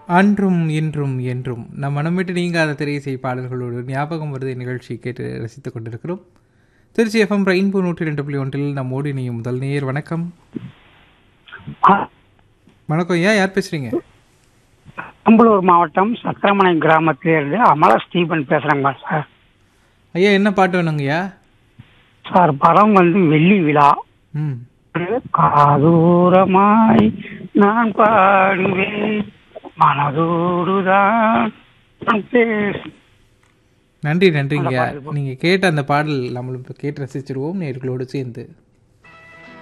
அன்றும் இன்றும் என்றும் நம் மனம் விட்டு நீங்காத திரையிசை பாடல்களோடு ஞாபகம் வருது நிகழ்ச்சி கேட்டு ரசித்துக் கொண்டிருக்கிறோம் திருச்சி எஃப்எம் ரெயின்போ நூற்றி ரெண்டு புள்ளி ஒன்றில் நம்மோடு இணையும் முதல் நேயர் வணக்கம் வணக்கம் ஐயா யார் பேசுறீங்க பெரம்பலூர் மாவட்டம் சத்திரமனை கிராமத்திலிருந்து அமலா ஸ்டீபன் பேசுறேங்க சார் ஐயா என்ன பாட்டு வேணுங்கய்யா சார் படம் வந்து வெள்ளி விழா ம் காதூரமாய் நான் பாடுவேன் மனதோடுதான் நான் பேசு நன்றி நன்றிங்கய்யா அந்த பாடல் நீங்கள் கேட்ட அந்த பாடல் நம்மளும் இப்போ கேட்டு ரசிச்சிருவோம் நேர்களோடு சேர்ந்து